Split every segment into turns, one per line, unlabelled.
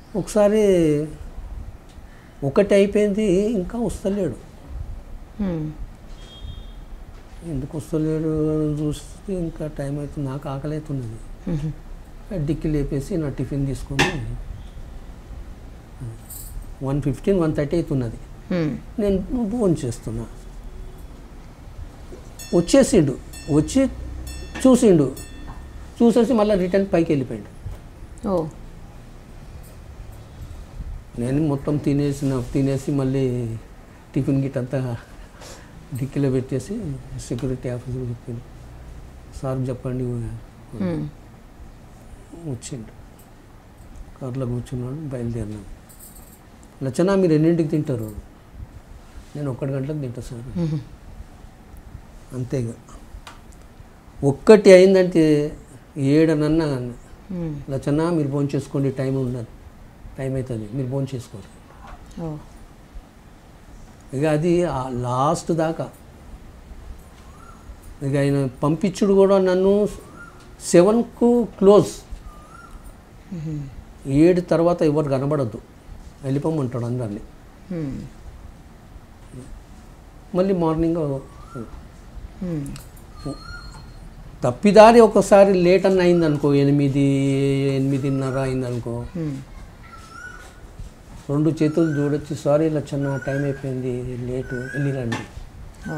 ఒకసారి ఒకటి అయిపోయింది ఇంకా వస్తలేడు
మ్మ్.
ఎందుకు వస్తలేడు అని చూస్తే ఇంకా టైం అవుతుంది నాకు ఆకలి అవుతున్నది
మ్మ్.
డిక్కి లేపేసి నా టిఫిన్ తీసుకొని వన్ ఫిఫ్టీన్ వన్ థర్టీ అవుతున్నది
మ్మ్.
నేను ఫోన్ చేస్తున్నా వచ్చేసిండు వచ్చి చూసిండు చూసేసి మళ్ళీ రిటర్న్ పైకి వెళ్ళిపోయాడు
ఓ
నేను మొత్తం తినేసిన తినేసి మళ్ళీ టిఫిన్ గిట్ అంతా డిక్కీలో పెట్టేసి సెక్యూరిటీ ఆఫీసర్ చెప్పింది సార్ చెప్పండి
మ్మ్.
వచ్చిండు కార్లో కూర్చున్నాడు బయలుదేరినాను లచ్చనా మీరు ఎన్నింటికి తింటారు నేను ఒక్కటి గంటలకు తింటా సార్
మ్మ్.
అంతేగా ఒక్కటి అయిందంటే ఏడనన్నా
మ్మ్.
లచ్చనా మీరు ఫోన్ చేసుకోండి టైం ఉన్నది టైం అవుతుంది మీరు ఫోన్ చేసుకోరు
ఓ
ఇక అది ఆ లాస్ట్ దాకా ఇక ఆయన పంపించుడు కూడా నన్ను సెవెన్కు క్లోజ్ ఏడు తర్వాత ఎవరు కనబడద్దు వెళ్ళిపోమంటాడు అందరినీ
మ్మ్.
మళ్ళీ మార్నింగ్
మ్మ్.
తప్పిదారి ఒకసారి లేట్ అన్న అయిందనుకో ఎనిమిది ఎనిమిదిన్నర అయిందనుకో
మ్మ్.
రెండు చేతులు చూడొచ్చి సారీ లచ్చన్న టైం అయిపోయింది లేటు వెళ్ళిరండి
ఓ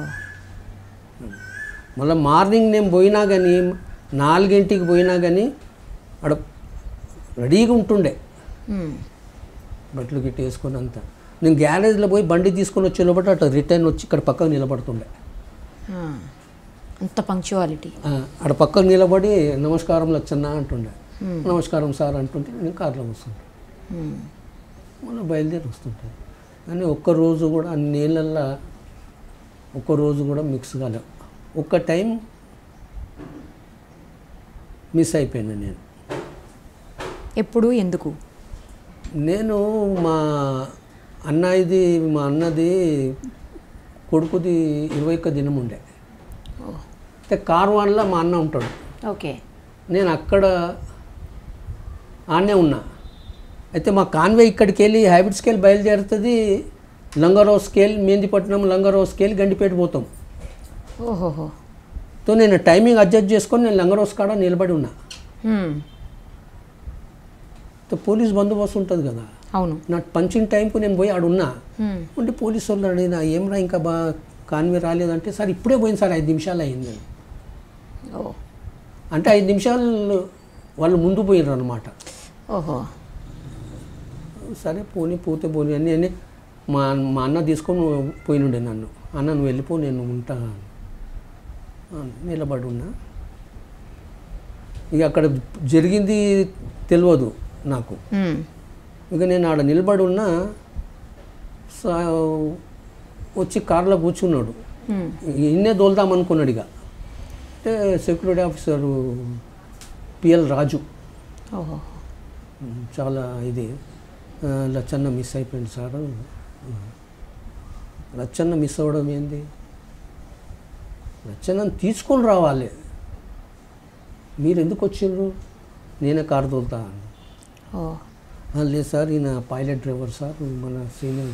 మళ్ళీ మార్నింగ్ నేను పోయినా కానీ నాలుగింటికి పోయినా కానీ ఆడ రెడీగా ఉంటుండే
మ్మ్.
బట్టలు గిట్టి వేసుకొని అంతా నేను గ్యారేజ్లో పోయి బండి తీసుకొని వచ్చే లోపల అట్లా రిటర్న్ వచ్చి ఇక్కడ పక్కకు నిలబడుతుండే
ఆ. అంత పంక్చువాలిటీ
ఆ, ఆడ పక్కకు నిలబడి నమస్కారం లచ్చన్న అంటుండే నమస్కారం సార్ అంటుంటే నేను కార్లో వస్తుంటే మళ్ళీ బయలుదేరి వస్తుంటాయి కానీ ఒక్క రోజు కూడా అన్ని ఏళ్ళల్లో ఒక్క రోజు కూడా మిక్స్ కాలేవు ఒక్క టైం మిస్ అయిపోయాను నేను
ఎప్పుడు ఎందుకు
నేను మా అన్నయ్యది మా అన్నది కొడుకుది ఇరవై ఒక్క దినం ఉండే
ఓ
అయితే కార్వాన్లో మా అన్న ఉంటాడు
ఓకే
నేను అక్కడ ఆనే ఉన్నా అయితే మా కాన్వే ఇక్కడికి వెళ్ళి హ్యాబిట్స్కి వెళ్ళి బయలుదేరుతుంది లంగరోస్కి వెళ్ళి మేందిపట్నం లంగరోస్కి వెళ్ళి గండిపేట పోతాం
ఓహోహో
తో నేను టైమింగ్ అడ్జస్ట్ చేసుకొని నేను లంగరోస్ కాడ నిలబడి ఉన్నా
మ్మ్.
తో పోలీస్ బందోబస్తు ఉంటుంది కదా
అవును
నా పంచింగ్ టైంకు నేను పోయి ఆడున్నా
మ్మ్.
ఉంటే పోలీసు వాళ్ళు అడిగిన ఏమరా ఇంకా బా కాన్వే రాలేదంటే సార్ ఇప్పుడే పోయింది సార్ ఐదు నిమిషాలు అయింది
ఓ
అంటే ఐదు నిమిషాలు వాళ్ళు ముందు పోయినారు అనమాట
ఓహో
సరే పోనీ పోతే పోనీ అని అని మా మా అన్న తీసుకొని పోయినుండే నన్ను అన్న నువ్వు వెళ్ళిపో నేను ఉంటా అని నిలబడి ఉన్నా ఇక అక్కడ జరిగింది తెలియదు నాకు
మ్మ్.
ఇక నేను ఆడ నిలబడి ఉన్నా సా- వచ్చి కార్లో కూర్చున్నాడు
మ్మ్.
ఇన్నే దోల్దాం అనుకున్నాడు ఇక అంటే సెక్యూరిటీ ఆఫీసరు పిఎల్ రాజు
ఓహో
చాలా ఇది ఆ, లచ్చన్న మిస్ అయిపోయింది సార్ లచ్చన్న మిస్ అవ్వడం ఏంది లచ్చన్నని తీసుకొని రావాలి మీరు ఎందుకు వచ్చిండ్రు నేనే కారు తోలుతా అన్నా.
ఓ
"ఆ, లేదు సార్ ఈయన పైలట్ డ్రైవర్ సార్ మన సీనియర్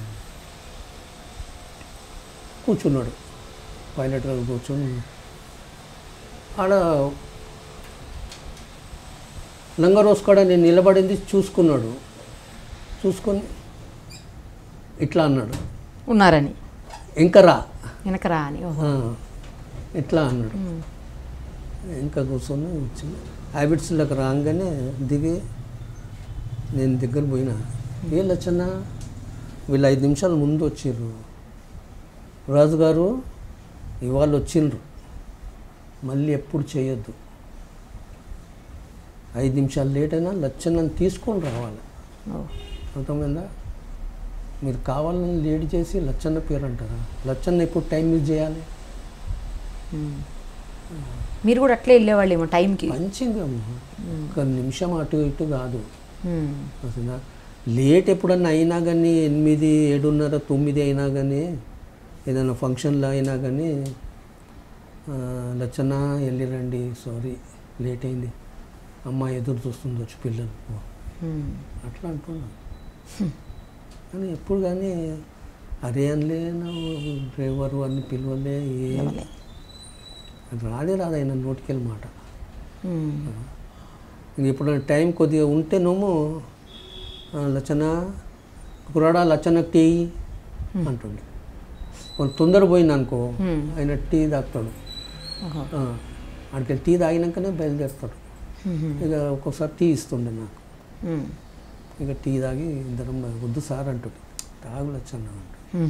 కూర్చున్నాడు పైలట్ డ్రైవర్ కూర్చొని ఆడ లంగరోస్ కూడా నేను నిలబడింది చూసుకున్నాడు చూసుకొని ఇట్లా అన్నాడు
ఉన్నారని
ఇంకా రా
వెనక రా అని ఓహో
ఆ, ఇట్లా అన్నాడు
మ్మ్.
ఇంకా కూర్చొని వచ్చి హ్యాబిట్స్లోకి రాగానే దిగి నేను దగ్గర పోయినా ఏ లచ్చన్న వీళ్ళు ఐదు నిమిషాల ముందు వచ్చిర్రు రాజుగారు ఇవాళ వచ్చిండ్రు మళ్ళీ ఎప్పుడు చేయొద్దు ఐదు నిమిషాలు లేట్ అయినా లచ్చన్నని తీసుకొని రావాలి
ఓ
అర్థమైందా మీరు కావాలని లేట్ చేసి లచ్చన్న పేరు అంటారా లచ్చన్న ఎప్పుడు టైం యూజ్ చేయాలి
మ్మ్. మీరు కూడా అట్లే వెళ్ళేవాళ్ళేమో టైంకి
మంచిగా ఒక నిమిషం అటు ఇటు కాదు
మ్మ్.
అసలు లేట్ ఎప్పుడన్నా అయినా కానీ ఎనిమిది ఏడున్నర తొమ్మిది అయినా కానీ ఏదైనా ఫంక్షన్లో అయినా కానీ ఆ, లచ్చన్న వెళ్ళిరండి సారీ లేట్ అయింది అమ్మ ఎదురు చూస్తుంది వచ్చి పిల్లలు
మ్మ్.
అట్లా అంటున్నాను కానీ ఎప్పుడు కానీ అరే అనలే నా డ్రైవరు అని పిలవలే ఏ
పిలవలే.
అది రాదే రాదు ఆయన నోటికెళ్ళి మాట
మ్మ్.
ఇంక ఇప్పుడు టైం కొద్దిగా ఉంటేనేమో "ఆ, లచ్చన కురాడా లచ్చన టీ అంటుండే కొంత తొందర పోయింది అనుకో
మ్మ్.
ఆయన టీ తాగుతాడు
ఓహో.
ఆ, అక్కడికి టీ తాగినాకనే బయలుదేరుతాడు
మ్మ్.
ఇక ఒక్కొక్కసారి టీ ఇస్తుండే నాకు
మ్మ్.
ఇక టీ తాగి ఇద్దరం వద్దు సార్ అంటుంది తాగు లచ్చన్న అంటు
మ్మ్.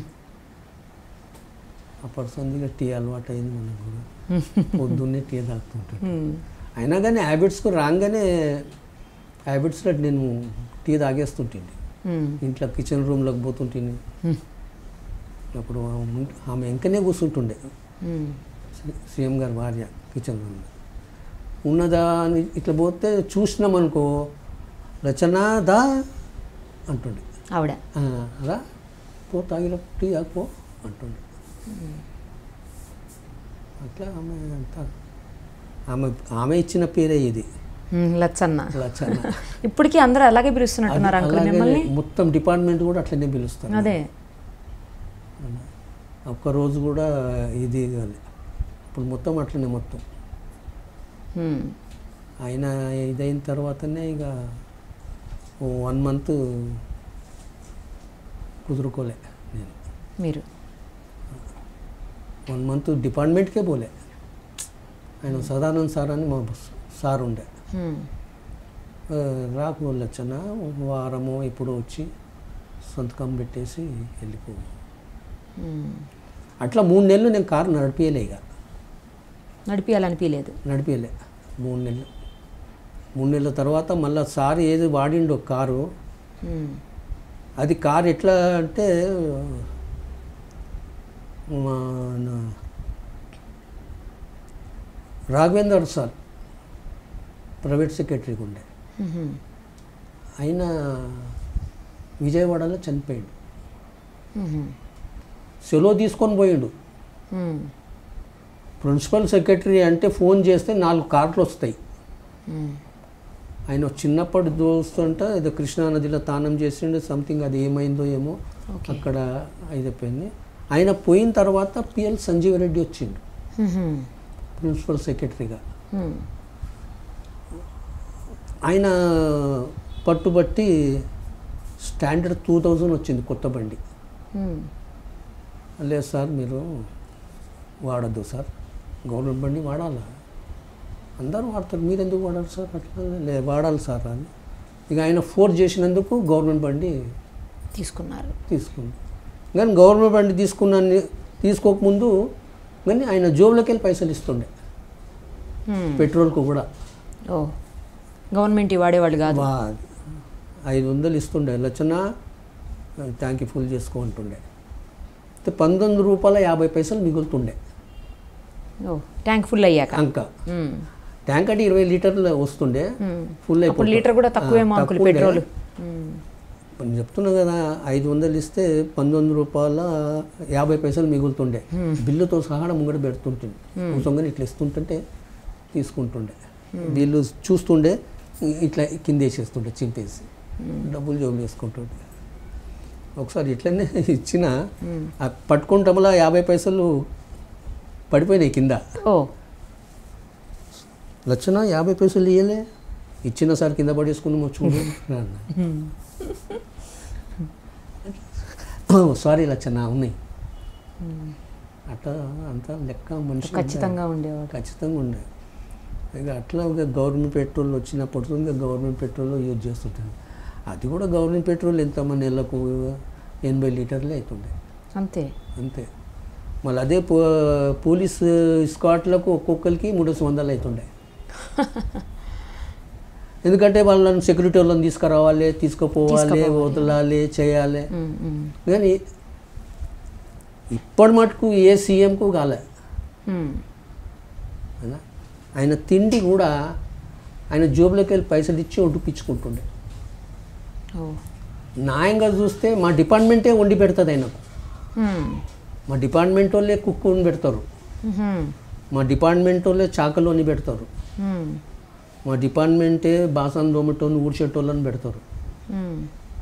ఆ పర్సన్ ఇక టీ అలవాటు అయింది మనకు కూడా పొద్దున్నే టీ తాగుతుంటాడు
మ్మ్.
అయినా కానీ హ్యాబిట్స్కు రాగానే హ్యాబిట్స్లో నేను టీ తాగేస్తుంటుంది
మ్మ్.
ఇంట్లో కిచెన్ రూమ్లోకి పోతుంటుంది
మ్మ్.
అప్పుడు ఆమె- ఆమె వెంకనే కూర్చుంటుండే
మ్మ్.
సి- సీఎం గారి భార్య కిచెన్ రూమ్లో ఉన్నదా అని ఇట్లా పోతే చూసినాం అనుకో రచన దా అంటుండే
ఆవిడ
"ఆ, రా పో తాగిలో టీ తాగిపో అంటుండే అట్లా ఆమె అంతా ఆమె ఆమె ఇచ్చిన పేరే ఇది
మ్మ్. లచ్చన్న
లచ్చన్న
ఇప్పటికీ అందరూ అలాగే పిలుస్తున్నట్టున్నారు అంకుల్
అలాగే
మిమ్మల్ని
మొత్తం డిపార్ట్మెంట్ కూడా అట్లనే పిలుస్తారు
అదే
ఒక్కరోజు కూడా ఇది కాదు ఇప్పుడు మొత్తం అట్లనే మొత్తం
మ్మ్.
ఆయన ఇదైన తర్వాతనే ఇక ఓ వన్ మంత్ కుదురుకోలే నేను
మీరు
వన్ మంత్ డిపార్ట్మెంట్కే పోలే ఆయన సదానంద్ సార్ అని మా సార్ ఉండే
మ్మ్.
ఆ, రాకు వచ్చాన వారమో ఇప్పుడు వచ్చి సంతకం పెట్టేసి వెళ్ళిపో
మ్మ్.
అట్లా మూడు నెలలు నేను కారు నడిపించలే ఇక
నడిపియాలనిపించలేదు
నడిపించలే మూడు నెలలు మూడు నెలల తర్వాత మళ్ళీ సార్ ఏది వాడిండో కారు
మ్మ్.
అది కారు ఎట్లా అంటే మన రాఘవేందర్ సార్ ప్రైవేట్ సెక్రటరీగా ఉండే
మ్మ్.
ఆయన విజయవాడలో చనిపోయాడు
మ్మ్.
సెలవు తీసుకొని పోయాడు
మ్మ్.
ప్రిన్సిపల్ సెక్రటరీ అంటే ఫోన్ చేస్తే నాలుగు కార్లు వస్తాయి
మ్మ్.
ఆయన చిన్నప్పటి దోస్తుంట ఏదో కృష్ణానదిలో తానం చేసిండు సంథింగ్ అది ఏమైందో ఏమో
ఓకే.
అక్కడ అయిపోయింది ఆయన పోయిన తర్వాత పిఎల్ సంజీవ్ రెడ్డి వచ్చిండు
మ్మ్.
ప్రిన్సిపల్ సెక్రటరీగా
మ్మ్.
ఆయన పట్టుబట్టి స్టాండర్డ్ టూ థౌజండ్ వచ్చింది కొత్త బండి
మ్మ్.
లేదు సార్ మీరు వాడద్దు సార్ గవర్నమెంట్ బండి వాడాలా అందరూ వాడతారు మీరు ఎందుకు వాడాలి సార్ అట్లా లే వాడాలి సార్ అని ఇక ఆయన ఫోర్స్ చేసినందుకు గవర్నమెంట్ బండి
తీసుకున్నారు
తీసుకుంది కానీ గవర్నమెంట్ బండి తీసుకున్న తీసుకోకముందు కానీ ఆయన జోబులోకి వెళ్ళి పైసలు ఇస్తుండే
మ్మ్.
పెట్రోల్కు కూడా
ఓ గవర్నమెంట్ వాడేవాళ్ళు కాదు
వా ఐదు వందలు ఇస్తుండే లచ్చన ట్యాంక్ ఫుల్ చేసుకో అంటుండే అయితే పంతొమ్మిది రూపాయల యాభై పైసలు మిగులుతుండే
ఓ ట్యాంక్ ఫుల్ అయ్యాక
అంక
మ్మ్.
ట్యాంక్ అంటే ఇరవై లీటర్లు వస్తుండే
మ్మ్.
ఫుల్
అప్పుడు
అయిపోతుంది
లీటర్ కూడా తక్కువేమో అంకుల్
తక్కువే.
పెట్రోల్ మ్మ్.
నేను చెప్తున్నా కదా ఐదు వందలు ఇస్తే పంతొమ్మిది రూపాయల యాభై పైసలు మిగులుతుండే బిల్లుతో సహా ముంగడ పెడుతుంటుండే కూర్చొని ఇట్లా ఇస్తుంటుంటే తీసుకుంటుండే బిల్లు చూస్తుండే ఇ- ఇట్లా కింద వేసేస్తుండే చింపేసి డబ్బులు జోబులు వేసుకుంటుండే ఒకసారి ఇట్లనే ఇచ్చిన
మ్మ్.
ఆ పట్టుకుంటామలా యాభై పైసలు పడిపోయినాయి కింద
ఓ
లచ్చన యాభై పైసలు ఇయ్యలే ఇచ్చిన సార్ కింద పడేసుకున్నాము చూడు అన్న
మ్మ్.
సారీ లచ్చన ఉన్నాయి అట్లా అంతా లెక్క మనిషి
ఖచ్చితంగా ఉండేవాడు
ఖచ్చితంగా ఉండే ఇక అట్లా ఇక గవర్నమెంట్ పెట్రోల్ వచ్చినప్పుడు ఇంకా గవర్నమెంట్ పెట్రోల్ యూజ్ చేస్తుంటాను అది కూడా గవర్నమెంట్ పెట్రోల్ ఎంత మన నెలకు ఎనభై లీటర్లే అవుతుండే
అంతే
అంతే మళ్ళీ అదే పో పోలీస్ స్కాట్లకు ఒక్కొక్కరికి మూడు వందలు అవుతుండే ఎందుకంటే వాళ్ళని సెక్యూరిటీ వాళ్ళని తీసుకురావాలి తీసుకుపోవాలి
తీసుకుపోవాలి.
వదలాలి చేయాలి
మ్మ్. మ్మ్.
కానీ ఇప్పటి మటుకు ఏ సీఎంకు కాలే
మ్మ్.
కదా ఆయన తిండి కూడా ఆయన జోబులోకి వెళ్ళి పైసలు ఇచ్చి వండిపించుకుంటుండే
ఓ
న్యాయంగా చూస్తే మా డిపార్ట్మెంటే వండి పెడుతుంది ఆయనకు
మ్మ్.
మా డిపార్ట్మెంట్ వాళ్ళే కుక్ వండి పెడతారు
మ్మ్.
మా డిపార్ట్మెంట్ వాళ్ళే చాకలోని పెడతారు
మ్మ్.
మా డిపార్ట్మెంటే బాసాన్ దోమటోని ఊడ్చేటోళ్ళని పెడతారు
మ్మ్.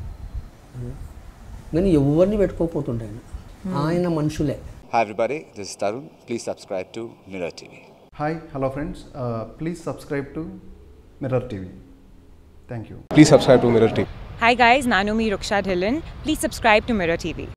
కానీ ఎవరిని పెట్టుకోకపోతుండే ఆయన ఆయన మనుషులే
Hi everybody, this is Tarun. Please subscribe to Mirror TV.
Hi hello friends please subscribe to mirror TV thank you
Please subscribe to Mirror TV.
Hi guys, Nanomi Ruksha Dhillon. Please subscribe to Mirror TV.